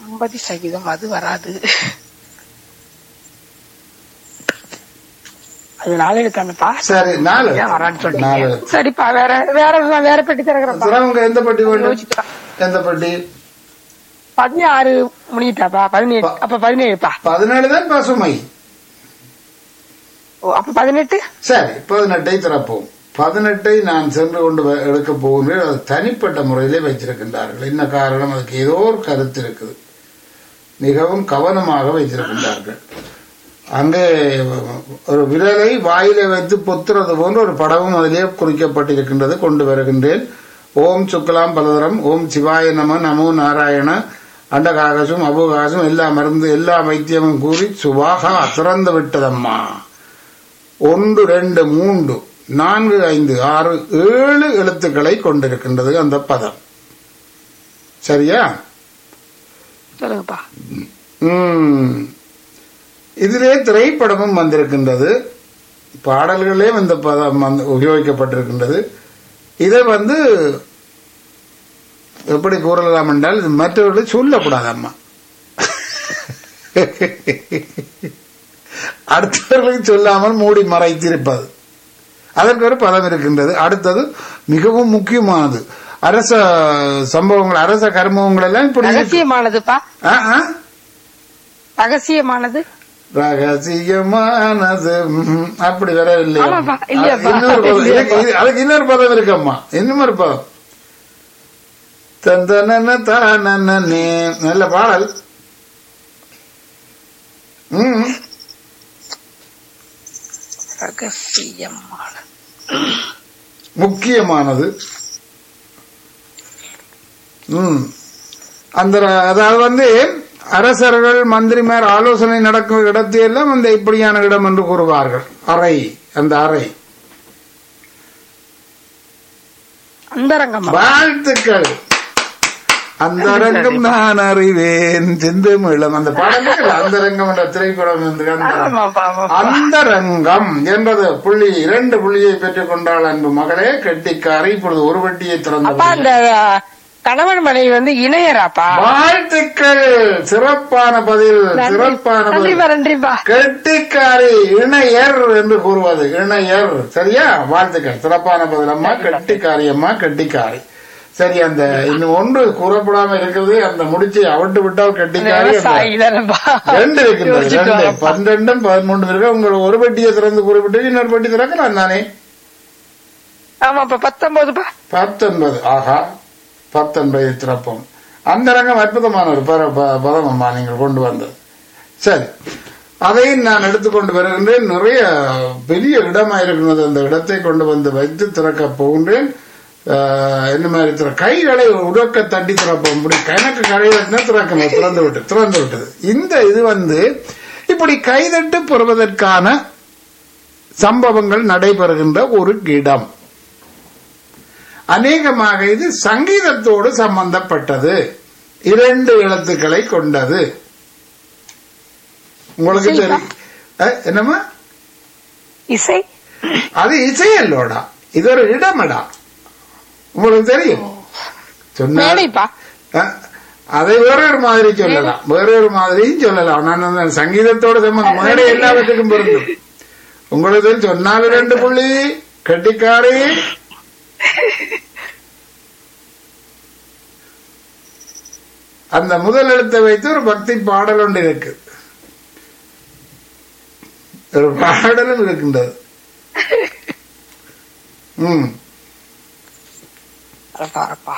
Somebody சகிதம் அது வராது அது நாலு எழுத்தானப்பா சரி நாலு ஏன் வரான்னு சொல்றீங்க நாலு சரிப்பா வேற வேற வேற பெட்டி திறக்கிறப்பா சிரவங்க எந்த பட்டி வேண்டும் யோசிச்சுக்கலாம். எந்த பட்டி பதினாறு முடியிட்டாப்பா பதினேழு அப்ப பதினேழுப்பா பதினேழு தான் பசுமை ஓ அப்ப பதினெட்டு சரி பதினெட்டை திறப்போம் பதினெட்டை நான் சென்று கொண்டு வ- எடுக்க போகின்றேன் அது தனிப்பட்ட முறையிலே வைத்திருக்கின்றார்கள் என்ன காரணம் அதுக்கு ஏதோ ஒரு கருத்து இருக்குது மிகவும் கவனமாக வைத்திருக்கின்றார்கள் அங்கே ஒரு விரலை வாயிலே வைத்து பொத்துறது போன்ற ஒரு படமும் அதிலே குறிக்கப்பட்டிருக்கின்றது கொண்டு வருகின்றேன் ஓம் சுக்லாம் பலதரம் ஓம் சிவாய நம நமோ நாராயண அண்டகாகசும் அபுகாசும் எல்லா மருந்து எல்லா வைத்தியமும் கூறி சுவாகா திறந்து விட்டதம்மா ஒன்று ரெண்டு மூன்று நான்கு ஐந்து ஆறு ஏழு எழுத்துக்களை கொண்டிருக்கின்றது அந்த பதம் சரியா சொல்லுங்கப்பா ம். இதிலே திரைப்படமும் வந்திருக்கின்றது பாடல்களே இந்த பதம் வந்து உபயோகிக்கப்பட்டிருக்கின்றது இதை வந்து எப்படி கூறலாம் என்றால் இது மற்றவர்களை சொல்லக்கூடாது அம்மா அடுத்தவர்களுக்கு சொல்லாமல் மூடி மறைத்திருப்பது அதற்கு ஒரு பதம் இருக்கின்றது அடுத்தது மிகவும் முக்கியமானது அரச சம்பவங்கள் அரச கர்மங்கள் எல்லாம் இப்படி இருக்கு. ரகசியமானதுப்பா ஆ, ஆ. ரகசியமானது ரகசியமானது ம், அப்படி வர இல்லையா ஆமாப்பா, இல்லையாப்பா. இன்னொரு பதம் இல்லையாப்பா. இதுக்கு- இது- அதுக்கு இன்னொரு பதம் இருக்கம்மா இன்னும் ஒரு பதம் தந்தன தானே நல்ல பாடல் ம் ரகசியமானது முக்கியமானது ம் அந்த ர- அதாவது வந்து அரசர்கள் மந்திரிமார் ஆலோசனை நடக்கும் இடத்தையெல்லாம் அந்த இப்படியான இடம் என்று கூறுவார்கள் அறை அந்த அறை அந்தரங்கமா வாழ்த்துக்கள் அந்த ரங்கம் நான் அறிவேன் செந்தமிழம் அந்த பாடல் அந்த ரங்கம் என்ற திரைப்படம் வந்து அந்த ஆமாப்பா, ஆமாப்பா. அந்த ரங்கம் என்பது புள்ளி இரண்டு புள்ளியை பெற்றுக் கொண்டாள் அன்பு மகளே கெட்டிக்காரி இப்பொழுது ஒரு வட்டியை அப்பா திறந்த அந்த கணவன் மனைவி வந்து இணையராப்பா வாழ்த்துக்கள் சிறப்பான பதில் நன்றி. சிறப்பான பதில் நன்றிப்பா நன்றிப்பா கெட்டிக்காரி இணையர் என்று கூறுவது இணையர் சரியா வாழ்த்துக்கள் சிறப்பான பதில் அம்மா கெட்டிக்காரி அம்மா கெட்டிக்காரி சரி அந்த இன்னும் ஒன்று கூறப்படாம இருக்கிறது அந்த முடிச்சை அவிட்டு விட்டால் கெட்டிக்காரி என்ற- விவசாயி தானேப்பா ரெண்டு இருக்கின்றது யோசிச்சுட்டு ரெண்டு வரேன்ப்பா. பன்னெண்டும் பதிமூன்று இருக்கு உங்கள் ஒரு பெட்டியை திறந்து குறிப்பிட்டு இன்னொரு பெட்டி திறக்கலாம் தானே ஆமாப்பா பத்தொன்பதுப்பா பத்தொன்பது ஆஹா பத்தொன்பதை திறப்போம் அந்த ரங்கம் அற்புதமான ஒரு பர- ப- பதம் அம்மா நீங்கள் கொண்டு வந்தது சரி அதையும் நான் எடுத்துக்கொண்டு வருகின்றேன் நிறைய பெரிய இடமா இருக்கிறது அந்த இடத்தை கொண்டு வந்து வைத்து திறக்க போகின்றேன் ஆஹ், என்ன மாதிரி திற கைகளை உடக்க தட்டி திறப்போம் இப்படி கணக்கு கரையினா திறக்கணும் திறந்து விட்டு திறந்து விட்டது இந்த இது வந்து இப்படி கைதட்டு பெறுவதற்கான சம்பவங்கள் நடைபெறுகின்ற ஒரு இடம் அநேகமாக இது சங்கீதத்தோடு சம்பந்தப்பட்டது இரண்டு எழுத்துக்களை கொண்டது உங்களுக்கு இசைப்பா? தெரியும் அஹ், என்னம்மா இசை அது இசையல்லோடா இது ஒரு இடமடா உங்களுக்கு தெரியும் சொன்னா மேடைப்பா அஹ், அதை வேற ஒரு மாதிரி சொல்லலாம் வேற ஒரு மாதிரியும் சொல்லலாம் நான் அந்த சங்கீதத்தோட சம்பந்தம் மேடை எல்லாவற்றுக்கும் பொருந்தும் உங்களுக்கு சொன்னால் ரெண்டு புள்ளி கட்டிக்காரி அந்த முதல் எழுத்தை வைத்து ஒரு பக்தி பாடல் ஒன்று இருக்கு ஒரு பாடலும் இருக்கின்றது ம் அரப்பா அரப்பா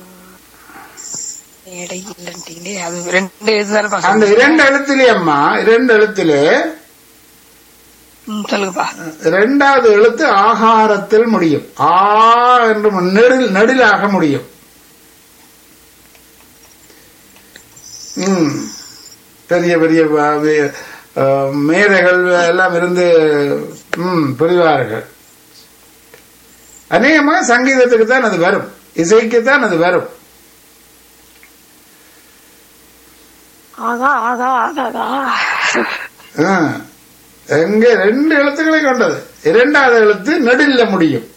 மேடை இல்லைன்ட்டீங்களே அது ரெண்டு இதுதானப்பா அந்த சொன்னீங்க. இரண்டு எழுத்திலே அம்மா இரண்டு எழுத்திலே ம், சொல்லுங்கப்பா இரண்டாவது எழுத்து ஆகாரத்தில் முடியும் ஆ என்று நெடில் நெடிலாக முடியும் ம். பெரிய பெரிய வ- வே- அஹ், மேதைகள் எல்லாம் இருந்து ம், புரிவார்கள் அநேகமாக சங்கீதத்துக்கு தான் அது வரும் இசைக்கு தான் அது வரும் ஆகா ஆகா ஆகாதா ஆ. எங்க ரெண்டு எழுத்துக்களை கொண்டது இரண்டாவது எழுத்து நெடில்ல முடியும்